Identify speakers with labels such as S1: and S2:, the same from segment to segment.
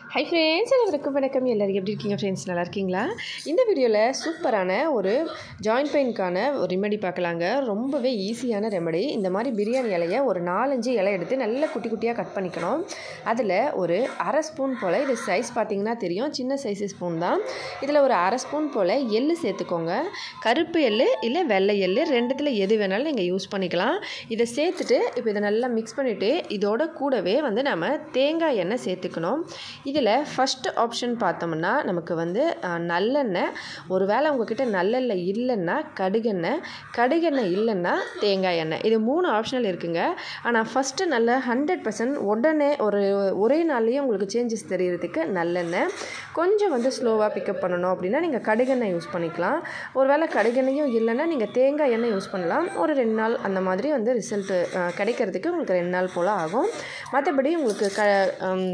S1: hi friends அனைவருக்கும் வணக்கம் எல்லோரும் எப்படி இருக்கீங்க ஃப்ரெண்ட்ஸ் நல்லா இருக்கீங்களா இந்த வீடியோவில் சூப்பரான ஒரு ஜாயிண்ட் பெயின்க்கான ஒரு ரெமெடி பார்க்கலாங்க ரொம்பவே ஈஸியான ரெமெடி இந்த மாதிரி பிரியாணி இலையை ஒரு நாலஞ்சு இலை எடுத்து நல்லா குட்டி குட்டியாக கட் பண்ணிக்கணும் அதில் ஒரு அரை ஸ்பூன் போல் இது சைஸ் பார்த்தீங்கன்னா தெரியும் சின்ன சைஸ் ஸ்பூன் தான் இதில் ஒரு அரை ஸ்பூன் போல் எள்ளு சேர்த்துக்கோங்க கருப்பு எள்ளு இல்லை வெள்ளை எள்ளு ரெண்டுத்தில் எது வேணாலும் நீங்கள் யூஸ் பண்ணிக்கலாம் இதை சேர்த்துட்டு இப்போ இதை நல்லா மிக்ஸ் பண்ணிவிட்டு இதோட கூடவே வந்து நம்ம தேங்காய் எண்ணெய் சேர்த்துக்கணும் இதில் ஃபஸ்ட்டு ஆப்ஷன் பார்த்தோம்னா நமக்கு வந்து அஹ், நல்லெண்ணெய் ஒருவேளை உங்ககிட்ட நல்லெண்ணெய் இல்லைன்னா கடுகெண்ணெய் கடுகெண்ணெய் இல்லைன்னா தேங்காய் எண்ணெய் இது மூணு ஆப்ஷனல் இருக்குங்க ஆனால் ஃபஸ்ட்டு நல்ல ஹண்ட்ரட் பர்சன்ட் உடனே ஒரு ஒரே நாள்லேயே உங்களுக்கு சேஞ்சஸ் தெரியறதுக்கு நல்லெண்ணெய் கொஞ்சம் வந்து ஸ்லோவாக பிக்கப் பண்ணணும் அப்படின்னா நீங்கள் கடுகெண்ணெய் யூஸ் பண்ணிக்கலாம் ஒருவேளை கடுகெண்ணெயும் இல்லைன்னா நீங்கள் தேங்காய் எண்ணெய் யூஸ் பண்ணலாம் ஒரு ரெண்டு நாள் அந்த மாதிரி வந்து ரிசல்ட்டு கிடைக்கிறதுக்கு உங்களுக்கு ரெண்டு நாள் போல் ஆகும் மற்றபடி உங்களுக்கு க ஹம்,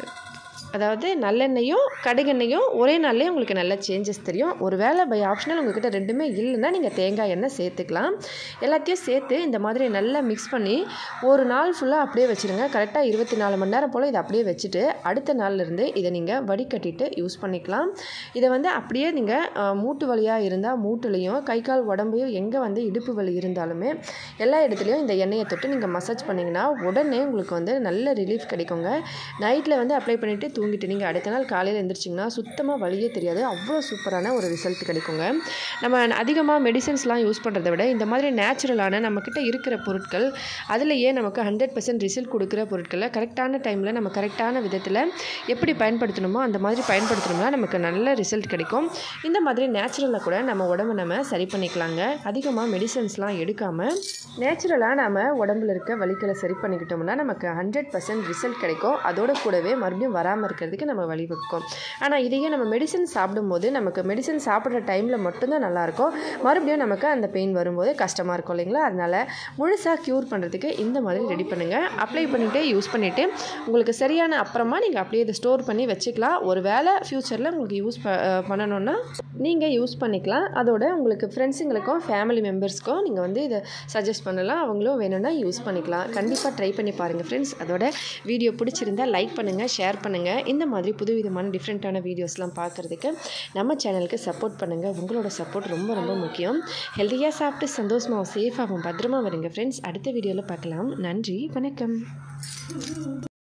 S1: அதாவது நல்லெண்ணெயும் கடுகெண்ணெயும் ஒரே நாள்லேயே உங்களுக்கு நல்ல சேஞ்சஸ் தெரியும் ஒரு வேளை பை ஆப்ஷனல் உங்ககிட்ட ரெண்டுமே இல்லைன்னா நீங்கள் தேங்காய் எண்ணெய் சேர்த்துக்கலாம் எல்லாத்தையும் சேர்த்து இந்த மாதிரி நல்லா மிக்ஸ் பண்ணி ஒரு நாள் ஃபுல்லாக அப்படியே வச்சுருங்க கரெக்டாக இருபத்தி நாலு மணி நேரம் போல் இதை அப்படியே வச்சுட்டு அடுத்த நாள்லேருந்து இதை நீங்கள் வடிகட்டிட்டு யூஸ் பண்ணிக்கலாம் இதை வந்து அப்படியே நீங்கள் மூட்டு வலியாக இருந்தால் மூட்டுலேயும் கை கால் உடம்பையும் எங்கே வந்து இடுப்பு வலி இருந்தாலுமே எல்லா இடத்துலையும் இந்த எண்ணெயை தொட்டு நீங்கள் மசாஜ் பண்ணிங்கன்னா உடனே உங்களுக்கு வந்து நல்ல ரிலீஃப் கிடைக்குங்க நைட்டில் வந்து அப்ளை பண்ணிவிட்டு தூங்கிட்டு நீங்கள் அடுத்த நாள் காலையில் எழுந்திரிச்சிங்கன்னா சுத்தமாக வலியே தெரியாது அவ்வளோ சூப்பரான ஒரு ரிசல்ட் கிடைக்குங்க நம்ம அதிகமாக மெடிசன்ஸ்லாம் யூஸ் பண்ணுறதை விட இந்த மாதிரி நேச்சுரலான நம்மக்கிட்ட இருக்கிற பொருட்கள் அதுலேயே நமக்கு ஹண்ட்ரட் பர்சன்ட் ரிசல்ட் கொடுக்குற பொருட்களை கரெக்டான டைமில் நம்ம கரெக்டான விதத்தில் எப்படி பயன்படுத்தணுமோ அந்த மாதிரி பயன்படுத்தணும்னா நமக்கு நல்ல ரிசல்ட் கிடைக்கும் இந்த மாதிரி நேச்சுரலாக கூட நம்ம உடம்ப நம்ம சரி பண்ணிக்கலாங்க அதிகமாக மெடிசன்ஸ்லாம் எடுக்காமல் நேச்சுரலாக நம்ம உடம்புல இருக்க வலிகளை சரி பண்ணிக்கிட்டோம்னா நமக்கு ஹண்ட்ரட் பர்சன்ட் ரிசல்ட் கிடைக்கும் அதோட கூடவே மறுபடியும் வராமல் இருக்கிறதுக்கு நம்ம வழிவகுக்கும் ஆனால் இதையே நம்ம மெடிசன் சாப்பிடும்போது நமக்கு மெடிசன் சாப்பிட்ற டைமில் மட்டும்தான் நல்லாயிருக்கும் மறுபடியும் நமக்கு அந்த பெயின் வரும்போது கஷ்டமாக இருக்கும் இல்லைங்களா அதனால் முழுசாக க்யூர் பண்ணுறதுக்கு இந்த மாதிரி ரெடி பண்ணுங்கள் அப்ளை பண்ணிவிட்டு யூஸ் பண்ணிவிட்டு உங்களுக்கு சரியான அப்புறமா நீங்கள் அப்படியே இதை ஸ்டோர் பண்ணி வச்சுக்கலாம் ஒரு வேளை ஃப்யூச்சரில் உங்களுக்கு யூஸ் ப அஹ் பண்ணணுன்னா நீங்கள் யூஸ் பண்ணிக்கலாம் அதோட உங்களுக்கு ஃப்ரெண்ட்ஸுங்களுக்கும் ஃபேமிலி மெம்பர்ஸ்க்கும் நீங்கள் வந்து இதை சஜஸ்ட் பண்ணலாம் அவங்களும் வேணும்னா யூஸ் பண்ணிக்கலாம் கண்டிப்பாக ட்ரை பண்ணி பாருங்கள் ஃப்ரெண்ட்ஸ் அதோட வீடியோ பிடிச்சிருந்தா லைக் பண்ணுங்கள் ஷேர் பண்ணுங்கள் இந்த மாதிரி புதுவிதமான டிஃப்ரெண்ட்டான வீடியோஸ்லாம் பார்க்குறதுக்கு நம்ம சேனலுக்கு சப்போர்ட் பண்ணுங்கள் உங்களோட சப்போர்ட் ரொம்ப ரொம்ப முக்கியம் ஹெல்த்தியாக சாப்பிட்டு சந்தோஷமாக சேஃபாகவும் பத்திரமா வருங்க ஃப்ரெண்ட்ஸ் அடுத்த வீடியோவில் பார்க்கலாம் நன்றி வணக்கம்